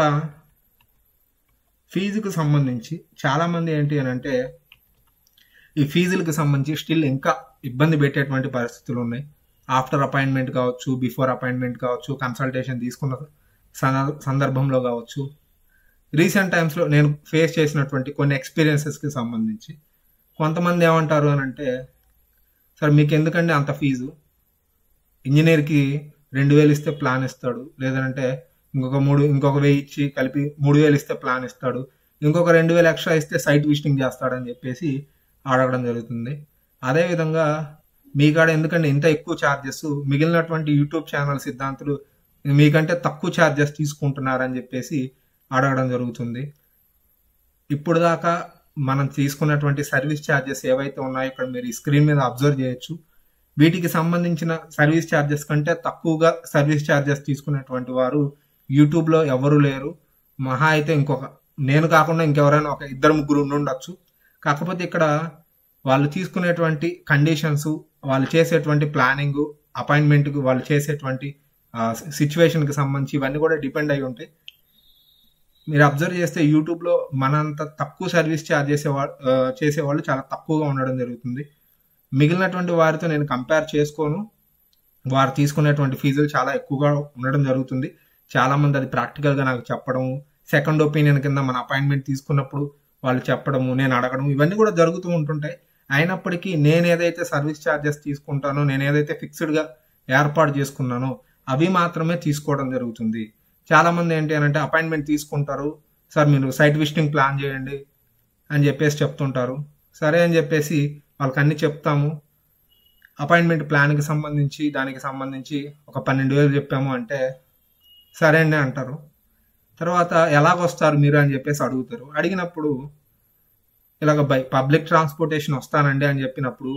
A: ఫీజుకు సంబంధించి చాలా మంది ఏంటి అని అంటే ఈ ఫీజులకు సంబంధించి స్టిల్ ఇంకా ఇబ్బంది పెట్టేటువంటి పరిస్థితులు ఉన్నాయి ఆఫ్టర్ అపాయింట్మెంట్ కావచ్చు బిఫోర్ అపాయింట్మెంట్ కావచ్చు కన్సల్టేషన్ తీసుకున్న సంద- సందర్భంలో కావచ్చు రీసెంట్ టైమ్స్లో నేను ఫేస్ చేసినటువంటి కొన్ని ఎక్స్పీరియన్సెస్కి సంబంధించి కొంతమంది ఏమంటారు అని అంటే సార్ మీకు ఎందుకండి అంత ఫీజు ఇంజనీర్కి రెండు వేలు ఇస్తే ప్లాన్ ఇస్తాడు లేదంటే ఇంకొక మూడు ఇంకొక వెయ్యి ఇచ్చి కలిపి మూడు వేలు ఇస్తే ప్లాన్ ఇస్తాడు ఇంకొక రెండు వేలు ఎక్స్ట్రా ఇస్తే సైట్ విజిటింగ్ చేస్తాడని చెప్పేసి అడగడం జరుగుతుంది అదేవిధంగా మీ కాడ ఎందుకంటే ఇంత ఎక్కువ ఛార్జెస్ మిగిలినటువంటి యూట్యూబ్ ఛానల్ సిద్ధాంతులు మీకంటే తక్కువ ఛార్జెస్ తీసుకుంటున్నారని చెప్పేసి అడగడం జరుగుతుంది ఇప్పుడు దాకా మనం తీసుకున్నటువంటి సర్వీస్ ఛార్జెస్ ఏవైతే ఉన్నాయో ఇక్కడ మీరు ఈ స్క్రీన్ మీద అబ్జర్వ్ చేయొచ్చు వీటికి సంబంధించిన సర్వీస్ ఛార్జెస్ కంటే తక్కువగా సర్వీస్ ఛార్జెస్ తీసుకునేటువంటి వారు యూట్యూబ్లో ఎవరు లేరు మహా అయితే ఇంకొక నేను కాకుండా ఇంకెవరైనా ఒక ఇద్దరు ముగ్గురు ఉండి ఉండొచ్చు కాకపోతే ఇక్కడ వాళ్ళు తీసుకునేటువంటి కండిషన్స్ వాళ్ళు చేసేటువంటి ప్లానింగ్ అపాయింట్మెంట్కి వాళ్ళు చేసేటువంటి సిచ్యువేషన్కి సంబంధించి ఇవన్నీ కూడా డిపెండ్ అయి ఉంటాయి మీరు అబ్జర్వ్ చేస్తే యూట్యూబ్లో మనంత తక్కువ సర్వీస్ ఛార్జ్ చేసేవాళ్ళు చేసేవాళ్ళు చాలా తక్కువగా ఉండడం జరుగుతుంది మిగిలినటువంటి వారితో నేను కంపేర్ చేసుకోను వారు తీసుకునేటువంటి ఫీజులు చాలా ఎక్కువగా ఉండడం జరుగుతుంది చాలా మంది అది ప్రాక్టికల్ గా నాకు చెప్పడం సెకండ్ ఒపీనియన్ కింద మన అపాయింట్మెంట్ తీసుకున్నప్పుడు వాళ్ళు చెప్పడము నేను అడగడం ఇవన్నీ కూడా జరుగుతూ ఉంటుంటాయి అయినప్పటికీ నేను ఏదైతే సర్వీస్ ఛార్జెస్ తీసుకుంటానో నేను ఏదైతే ఫిక్స్డ్ గా ఏర్పాటు చేసుకున్నానో అవి మాత్రమే తీసుకోవడం జరుగుతుంది చాలా మంది ఏంటి అని అంటే అపాయింట్మెంట్ తీసుకుంటారు సార్ మీరు సైట్ విజిటింగ్ ప్లాన్ చేయండి అని చెప్పేసి చెప్తుంటారు సరే అని చెప్పేసి వాళ్ళకి అన్ని చెప్తాము అపాయింట్మెంట్ ప్లాన్కి సంబంధించి దానికి సంబంధించి ఒక పన్నెండు వేలు చెప్పాము అంటే సరే అండి అంటారు తర్వాత ఎలాగొస్తారు మీరు అని చెప్పేసి అడుగుతారు అడిగినప్పుడు ఇలాగ బై పబ్లిక్ ట్రాన్స్పోర్టేషన్ వస్తానండి అని చెప్పినప్పుడు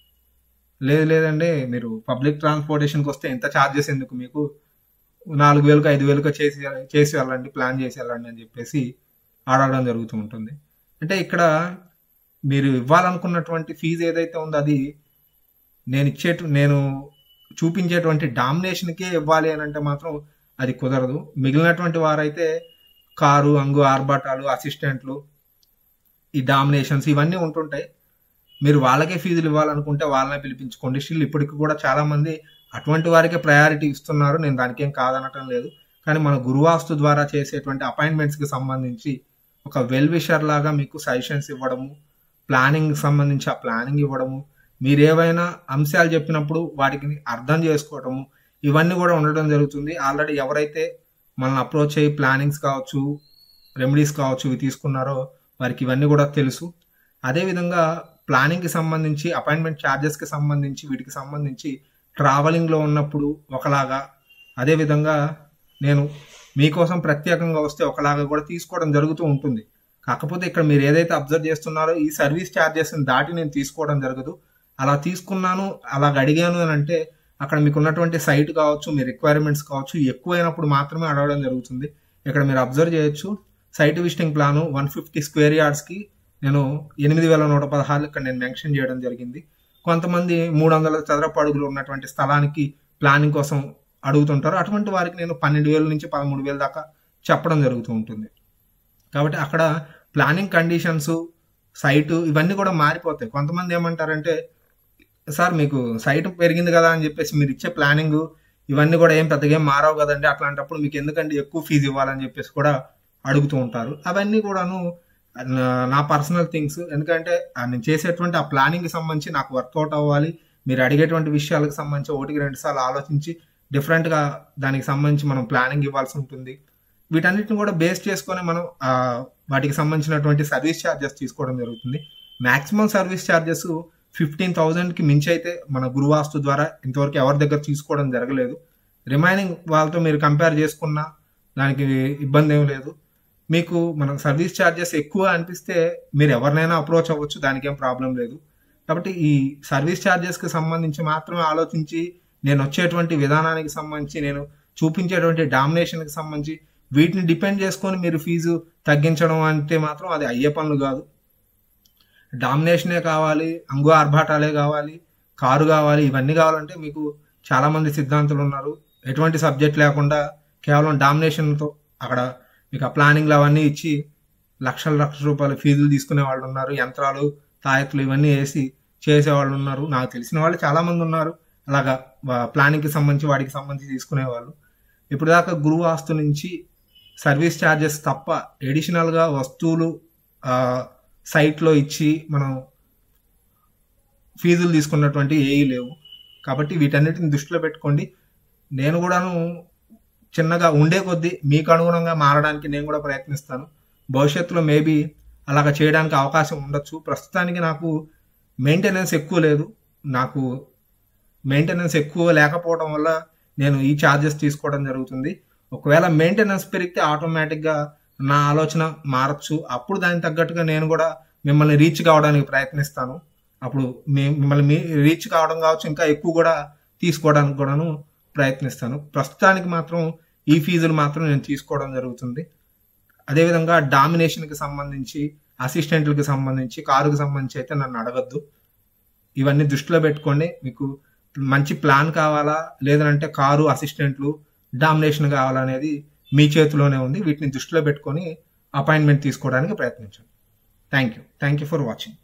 A: లేదు లేదండి మీరు పబ్లిక్ ట్రాన్స్పోర్టేషన్కి వస్తే ఎంత ఛార్జెస్ ఎందుకు మీకు నాలుగు వేలకు ఐదు వేలకు చేసి చేసి వెళ్ళండి ప్లాన్ చేసి వెళ్ళండి అని చెప్పేసి ఆడడం జరుగుతూ ఉంటుంది అంటే ఇక్కడ మీరు ఇవ్వాలనుకున్నటువంటి ఫీజు ఏదైతే ఉందో అది నేను ఇచ్చేటు నేను చూపించేటువంటి డామినేషన్కే ఇవ్వాలి అని అంటే మాత్రం అది కుదరదు మిగిలినటువంటి వారైతే కారు అంగు ఆర్భాటాలు అసిస్టెంట్లు ఈ డామినేషన్స్ ఇవన్నీ ఉంటుంటాయి మీరు వాళ్ళకే ఫీజులు ఇవ్వాలనుకుంటే వాళ్ళనే పిలిపించుకోండి స్టిల్ ఇప్పటికి కూడా చాలా మంది అటువంటి వారికే ప్రయారిటీ ఇస్తున్నారు నేను దానికి ఏం కాదనటం లేదు కానీ మన గురువాస్తు ద్వారా చేసేటువంటి అపాయింట్మెంట్స్కి సంబంధించి ఒక వెల్ విషర్ లాగా మీకు సజెషన్స్ ఇవ్వడము ప్లానింగ్ సంబంధించి ఆ ప్లానింగ్ ఇవ్వడము మీరు ఏవైనా అంశాలు చెప్పినప్పుడు వాటికి అర్థం చేసుకోవటము ఇవన్నీ కూడా ఉండడం జరుగుతుంది ఆల్రెడీ ఎవరైతే మనల్ని అప్రోచ్ అయ్యి ప్లానింగ్స్ కావచ్చు రెమెడీస్ కావచ్చు ఇవి తీసుకున్నారో వారికి ఇవన్నీ కూడా తెలుసు అదేవిధంగా ప్లానింగ్కి సంబంధించి అపాయింట్మెంట్ ఛార్జెస్కి సంబంధించి వీటికి సంబంధించి ట్రావెలింగ్లో ఉన్నప్పుడు ఒకలాగా అదేవిధంగా నేను మీకోసం ప్రత్యేకంగా వస్తే ఒకలాగా కూడా తీసుకోవడం జరుగుతూ ఉంటుంది కాకపోతే ఇక్కడ మీరు ఏదైతే అబ్జర్వ్ చేస్తున్నారో ఈ సర్వీస్ ఛార్జెస్ని దాటి నేను తీసుకోవడం జరగదు అలా తీసుకున్నాను అలాగ అడిగాను అని అంటే అక్కడ మీకు ఉన్నటువంటి సైట్ కావచ్చు మీ రిక్వైర్మెంట్స్ కావచ్చు ఎక్కువైనప్పుడు మాత్రమే అడగడం జరుగుతుంది ఇక్కడ మీరు అబ్జర్వ్ చేయొచ్చు site visiting plan one fifty square యార్డ్స్కి నేను ఎనిమిది వేల నూట పదహారు ఇక్కడ నేను మెన్షన్ చేయడం జరిగింది కొంతమంది మూడు వందల చదరపు అడుగులు ఉన్నటువంటి స్థలానికి ప్లానింగ్ కోసం అడుగుతుంటారు అటువంటి వారికి నేను పన్నెండు వేల నుంచి పదమూడు వేల దాకా చెప్పడం జరుగుతూ ఉంటుంది కాబట్టి అక్కడ ప్లానింగ్ కండిషన్స్ సైటు ఇవన్నీ కూడా మారిపోతాయి కొంతమంది ఏమంటారంటే సార్ మీకు సైట్ పెరిగింది కదా అని చెప్పేసి మీరు ఇచ్చే ప్లానింగ్ ఇవన్నీ కూడా ఏం పెద్దగా ఏం మారవు కదండి అట్లాంటప్పుడు మీకు ఎందుకంటే ఎక్కువ ఫీజు ఇవ్వాలని చెప్పేసి కూడా అడుగుతూ ఉంటారు అవన్నీ కూడాను నా పర్సనల్ థింగ్స్ ఎందుకంటే నేను చేసేటువంటి ఆ ప్లానింగ్కి సంబంధించి నాకు వర్కౌట్ అవ్వాలి మీరు అడిగేటువంటి విషయాలకు సంబంధించి ఒకటికి రెండు సార్లు ఆలోచించి డిఫరెంట్గా దానికి సంబంధించి మనం ప్లానింగ్ ఇవ్వాల్సి ఉంటుంది వీటన్నిటిని కూడా బేస్ చేసుకొని మనం వాటికి సంబంధించినటువంటి సర్వీస్ ఛార్జెస్ తీసుకోవడం జరుగుతుంది మ్యాక్సిమం సర్వీస్ ఛార్జెస్ ఫిఫ్టీన్ థౌజండ్కి మించి అయితే మన గురువాస్తు ద్వారా ఇంతవరకు ఎవరి దగ్గర తీసుకోవడం జరగలేదు రిమైనింగ్ వాళ్ళతో మీరు కంపేర్ చేసుకున్నా దానికి ఇబ్బంది ఏం లేదు మీకు మన సర్వీస్ ఛార్జెస్ ఎక్కువ అనిపిస్తే మీరు ఎవరినైనా అప్రోచ్ అవ్వచ్చు దానికి ఏం ప్రాబ్లం లేదు కాబట్టి ఈ సర్వీస్ ఛార్జెస్కి సంబంధించి మాత్రమే ఆలోచించి నేను వచ్చేటువంటి విధానానికి సంబంధించి నేను చూపించేటువంటి డామినేషన్కి సంబంధించి వీటిని డిపెండ్ చేసుకొని మీరు ఫీజు తగ్గించడం అంటే మాత్రం అది అయ్యే పనులు కాదు డామినేషనే కావాలి అంగు ఆర్భాటాలే కావాలి కారు కావాలి ఇవన్నీ కావాలంటే మీకు చాలా మంది సిద్ధాంతులు ఉన్నారు ఎటువంటి సబ్జెక్ట్ లేకుండా కేవలం డామినేషన్తో అక్కడ మీకు ఆ ప్లానింగ్లు అవన్నీ ఇచ్చి లక్షల లక్షల రూపాయల ఫీజులు తీసుకునే వాళ్ళు ఉన్నారు యంత్రాలు తాయెత్తులు ఇవన్నీ వేసి చేసే వాళ్ళు ఉన్నారు నాకు తెలిసిన వాళ్ళు చాలా మంది ఉన్నారు అలాగా ప్లానింగ్కి సంబంధించి వాటికి సంబంధించి తీసుకునే వాళ్ళు ఇప్పుడు దాకా గురువు ఆస్తు నుంచి సర్వీస్ ఛార్జెస్ తప్ప ఎడిషనల్గా వస్తువులు సైట్లో ఇచ్చి మనం ఫీజులు తీసుకున్నటువంటి ఏవి లేవు కాబట్టి వీటన్నిటిని దృష్టిలో పెట్టుకోండి నేను కూడాను చిన్నగా ఉండే కొద్దీ మీకు అనుగుణంగా మారడానికి నేను కూడా ప్రయత్నిస్తాను భవిష్యత్తులో మేబీ అలాగ చేయడానికి అవకాశం ఉండొచ్చు ప్రస్తుతానికి నాకు మెయింటెనెన్స్ ఎక్కువ లేదు నాకు మెయింటెనెన్స్ ఎక్కువ లేకపోవడం వల్ల నేను ఈ ఛార్జెస్ తీసుకోవడం జరుగుతుంది ఒకవేళ మెయింటెనెన్స్ పెరిగితే ఆటోమేటిక్గా నా ఆలోచన మారచ్చు అప్పుడు దానికి తగ్గట్టుగా నేను కూడా మిమ్మల్ని రీచ్ కావడానికి ప్రయత్నిస్తాను అప్పుడు మీ మిమ్మల్ని మీ రీచ్ కావడం కావచ్చు ఇంకా ఎక్కువ కూడా తీసుకోవడానికి కూడాను ప్రయత్నిస్తాను ప్రస్తుతానికి మాత్రం ఈ ఫీజులు మాత్రం నేను తీసుకోవడం జరుగుతుంది అదేవిధంగా డామినేషన్కి సంబంధించి అసిస్టెంట్లకి సంబంధించి కారుకి సంబంధించి అయితే నన్ను అడగద్దు ఇవన్నీ దృష్టిలో పెట్టుకోండి మీకు మంచి ప్లాన్ కావాలా లేదంటే కారు అసిస్టెంట్లు డామినేషన్ కావాలనేది మీ చేతిలోనే ఉంది వీటిని దృష్టిలో పెట్టుకొని అపాయింట్మెంట్ తీసుకోవడానికి ప్రయత్నించండి thank you thank you for watching